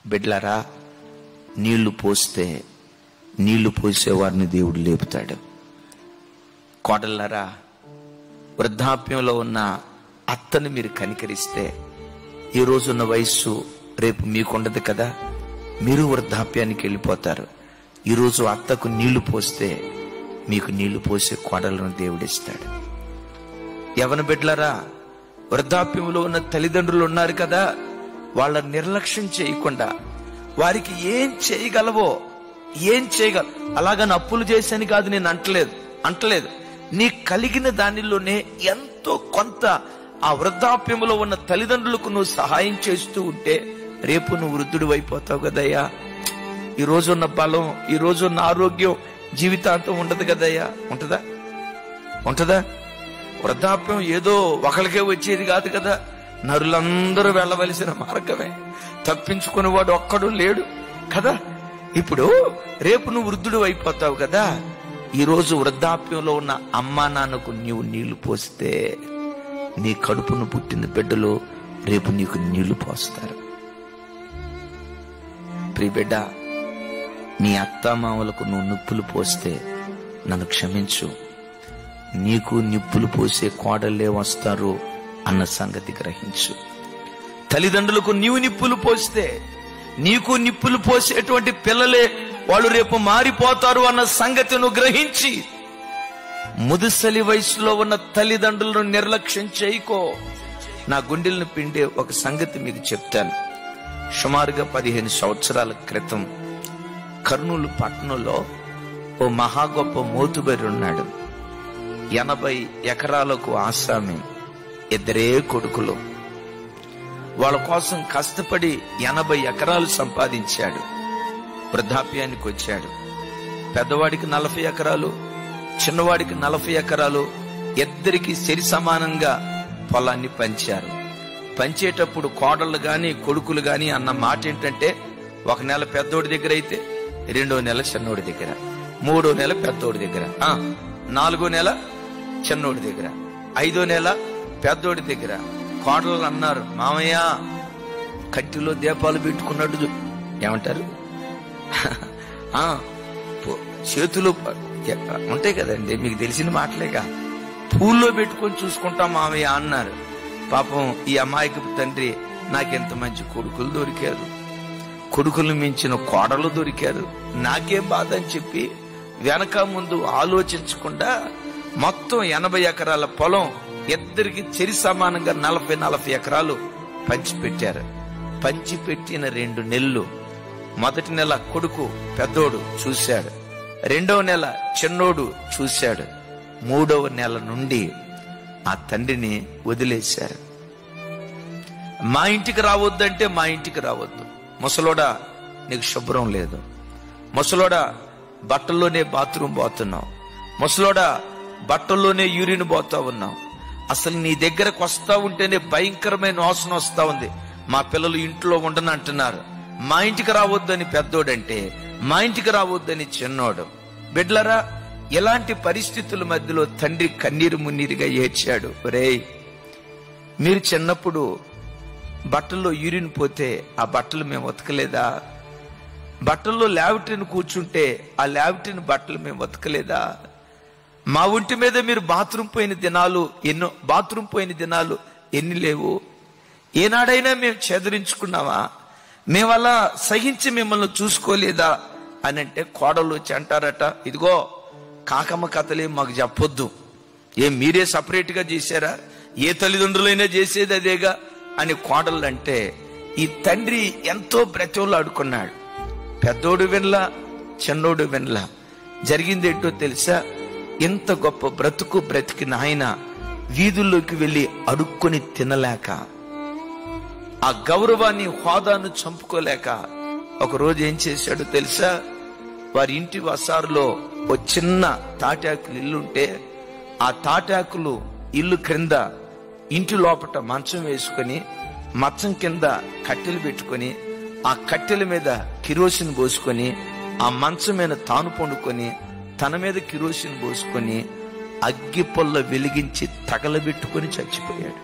బిడ్లరా నీళ్లు పోస్తే నీళ్లు పోసేవారిని దేవుడు లేపుతాడు కోడళ్ళరా వృద్ధాప్యంలో ఉన్న అత్తను మీరు కనికరిస్తే ఈ రోజున్న వయస్సు రేపు మీకుండదు కదా మీరు వృద్ధాప్యానికి వెళ్ళిపోతారు ఈరోజు అత్తకు నీళ్లు పోస్తే మీకు నీళ్లు పోసే కోడలను దేవుడిస్తాడు యవన బిడ్లరా వృద్ధాప్యంలో ఉన్న తల్లిదండ్రులు ఉన్నారు కదా వాళ్ళ నిర్లక్ష్యం చేయకుండా వారికి ఏం చేయగలవో ఏం చేయగల అలాగని అప్పులు చేశాను కాదు నేను అంటలేదు అంటలేదు నీ కలిగిన దానిలోనే ఎంతో కొంత ఆ వృద్ధాప్యంలో ఉన్న తల్లిదండ్రులకు నువ్వు సహాయం చేస్తూ ఉంటే రేపు నువ్వు వృద్ధుడు అయిపోతావు కదయ్యా ఈ రోజున్న బలం ఈ రోజున్న ఆరోగ్యం జీవితాంతం ఉండదు కదయ్యా ఉంటదా ఉంటదా వృద్ధాప్యం ఏదో ఒకరికే వచ్చేది కాదు కదా నరులందరూ వెళ్ళవలసిన మార్గమే తప్పించుకునేవాడు ఒక్కడు లేడు కదా ఇప్పుడు రేపు నువ్వు వృద్ధుడు అయిపోతావు కదా ఈ రోజు వృద్ధాప్యంలో ఉన్న అమ్మా నాన్నకు నీవు నీళ్లు పోస్తే నీ కడుపును పుట్టిన బిడ్డలు రేపు నీకు నీళ్లు పోస్తారు ప్రియ బిడ్డ నీ అత్తామామలకు నువ్వు నిప్పులు పోస్తే నన్ను క్షమించు నీకు నిప్పులు పోసే కోడళ్ళే వస్తారు అన్న సంగతి గ్రహించు తల్లిదండ్రులకు నీవు నిప్పులు పోస్తే నీకు నిప్పులు పోసేటువంటి పిల్లలే వాళ్ళు రేపు మారిపోతారు అన్న సంగతి నువ్వు గ్రహించి ముదుసలి వయసులో ఉన్న తల్లిదండ్రులను నిర్లక్ష్యం చేయకో నా గుండెలను పిండే ఒక సంగతి మీకు చెప్తాను సుమారుగా పదిహేను సంవత్సరాల క్రితం కర్నూలు పట్టణంలో ఓ మహా గొప్ప మోతుబరి ఉన్నాడు ఎనభై ఎకరాలకు ఆసామి ఇద్దరే కొడుకులు వాళ్ళ కోసం కష్టపడి ఎనభై ఎకరాలు సంపాదించాడు వృద్ధాప్యానికి వచ్చాడు పెద్దవాడికి నలభై ఎకరాలు చిన్నవాడికి నలభై ఎకరాలు ఇద్దరికి సరి సమానంగా పొలాన్ని పంచారు పంచేటప్పుడు కోడళ్ళు గాని కొడుకులు గాని అన్న మాట ఏంటంటే ఒక నెల పెద్దోడి దగ్గర అయితే రెండో నెల చిన్నోడి దగ్గర మూడో నెల పెద్దోడి దగ్గర ఆ నాలుగో నెల చిన్నోడి దగ్గర ఐదో నెల పెద్దోడి దగ్గర కోడలు అన్నారు మామయ్య కట్టిలో దీపాలు పెట్టుకున్నట్టు చూ-" ఏమంటారు ఆ పో- చేతులు ప- ఎ- ఉంటాయి కదండి మీకు తెలిసిన మాటలేగా పూల్లో పెట్టుకొని చూసుకుంటాం మామయ్య అన్నారు పాపం ఈ అమ్మాయికి తండ్రి నాకెంత మంచి కొడుకులు దొరికారు కొడుకులు మించిన కోడలు దొరికారు నాకేం బాధ అని చెప్పి వెనక ముందు ఆలోచించకుండా మొత్తం ఎనభై ఎకరాల పొలం ఇద్దరికి చెరి సమానంగా నలభై నలభై ఎకరాలు పంచిపెట్టారు పంచిపెట్టిన రెండు నెలలు మొదటి నెల కొడుకు పెద్దోడు చూశాడు రెండవ నెల చిన్నోడు చూశాడు మూడవ నెల నుండి ఆ తండ్రిని వదిలేశారు మా ఇంటికి రావద్దంటే మా ఇంటికి రావద్దు ముసలోడా నీకు శుభ్రం లేదు ముసలోడా బట్టల్లోనే బాత్రూమ్ పోతున్నావు ముసలోడా బట్టల్లోనే యూరిన్ పోతా ఉన్నావు అసలు నీ దగ్గరకు వస్తా ఉంటేనే భయంకరమైన వాసన వస్తా ఉంది మా పిల్లలు ఇంట్లో ఉండను అంటున్నారు మా ఇంటికి రావద్దని పెద్దోడంటే మా ఇంటికి రావద్దని చిన్నోడు బిడ్లరా ఎలాంటి పరిస్థితుల మధ్యలో తండ్రి కన్నీరు మున్నీరుగా ఏడ్చాడు రేయ్ మీరు చిన్నప్పుడు బట్టల్లో యూరిన్ పోతే ఆ బట్టలు మేము ఉతకలేదా బట్టల్లో లావిట్రిని కూర్చుంటే ఆ లావిట్రిని బట్టలు మేము ఉతకలేదా మా ఒంటి మీద మీరు బాత్రూమ్ పోయిన దినాలు ఎన్నో బాత్రూమ్ పోయిన దినాలు ఎన్ని లేవు ఏనాడైనా మేము చెదరించుకున్నావా మేము అలా సహించి మిమ్మల్ని చూసుకోలేదా అని అంటే కోడలు వచ్చి అంటారట ఇదిగో కాకమ్మ కథలే మాకు చెప్పొద్దు ఏం మీరే సపరేట్ గా చేశారా ఏ తల్లిదండ్రులైనా చేసేది అదేగా అని కోడలు అంటే ఈ తండ్రి ఎంతో బ్రతిలాడుకున్నాడు పెద్దోడు వినలా చిన్నోడు వినలా జరిగింది ఏంటో తెలుసా ఎంత గొప్ప బ్రతుకు బ్రతికిన ఆయన వీధుల్లోకి వెళ్లి అడుక్కొని తినలేక ఆ గౌరవాన్ని హోదాను చంపుకోలేక ఒక రోజు ఏం చేశాడో తెలుసా వారి ఇంటి వసారులో ఓ చిన్న తాటాకులు ఇల్లుంటే ఆ తాటాకులు ఇల్లు క్రింద ఇంటి లోపట మంచం వేసుకొని మంచం కింద కట్టెలు పెట్టుకొని ఆ కట్టెల మీద కిరోసిన్ పోసుకొని ఆ మంచం మీద తాను పండుకొని తన మీద కిరోసిన్ పోసుకొని అగ్గి పొల్ల వెలిగించి తగలబెట్టుకొని చచ్చిపోయాడు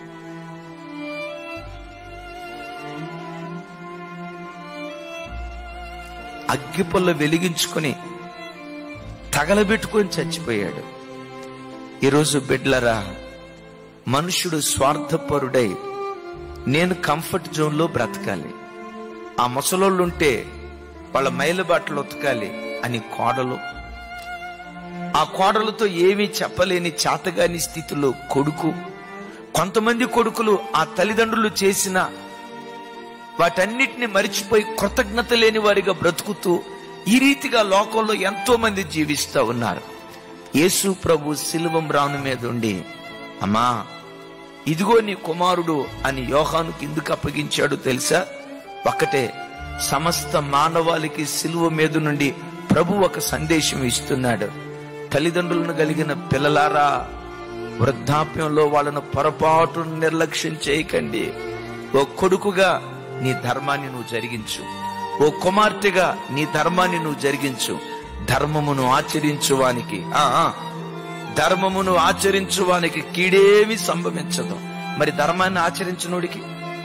అగ్గిపుల్ల వెలిగించుకొని తగలబెట్టుకొని చచ్చిపోయాడు ఈరోజు బిడ్లరా మనుషుడు స్వార్థపరుడై నేను కంఫర్ట్ జోన్లో బ్రతకాలి ఆ ముసలోళ్ళుంటే వాళ్ళ మైలు బట్టలు ఉతకాలి అని కోడలు ఆ కోడలతో ఏమీ చెప్పలేని చేతగాని స్థితిలో కొడుకు కొంతమంది కొడుకులు ఆ తల్లిదండ్రులు చేసిన వాటన్నిటిని మరిచిపోయి కృతజ్ఞత లేని వారిగా బ్రతుకుతూ ఈ రీతిగా లోకంలో ఎంతో మంది జీవిస్తూ ఉన్నారు యేసు ప్రభు శిలువం రాను మీద ఉండి అమ్మా ఇదిగో నీ కుమారుడు అని యోహాను కిందుకు అప్పగించాడు తెలుసా ఒకటే సమస్త మానవాళికి సిలువ మీద నుండి ప్రభు ఒక సందేశం ఇస్తున్నాడు తల్లిదండ్రులను కలిగిన పిల్లలారా వృద్ధాప్యంలో వాళ్ళను పొరపాటు నిర్లక్ష్యం చేయకండి ఓ కొడుకుగా నీ ధర్మాన్ని నువ్వు జరిగించు ఓ కుమార్తెగా నీ ధర్మాన్ని నువ్వు జరిగించు ధర్మమును ఆచరించువానికి ఆ ఆ, ధర్మమును ఆచరించువానికి కీడేమి సంభవించదు మరి ధర్మాన్ని ఆచరించినోడికి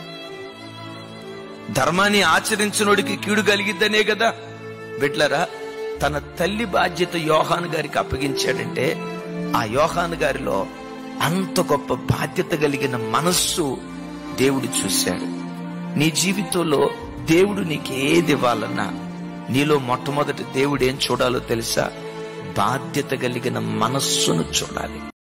ధర్మాన్ని ఆచరించినోడికి కీడు కలిగిద్దనే కదా బిడ్లరా తన తల్లి బాధ్యత యోహాను గారికి అప్పగించాడంటే ఆ యోహాను గారిలో అంత గొప్ప బాధ్యత కలిగిన మనస్సు దేవుడు చూశాడు నీ జీవితంలో దేవుడు నీకేది ఇవ్వాలన్నా నీలో మొట్టమొదటి దేవుడు ఏం చూడాలో తెలుసా బాధ్యత కలిగిన మనస్సును చూడాలి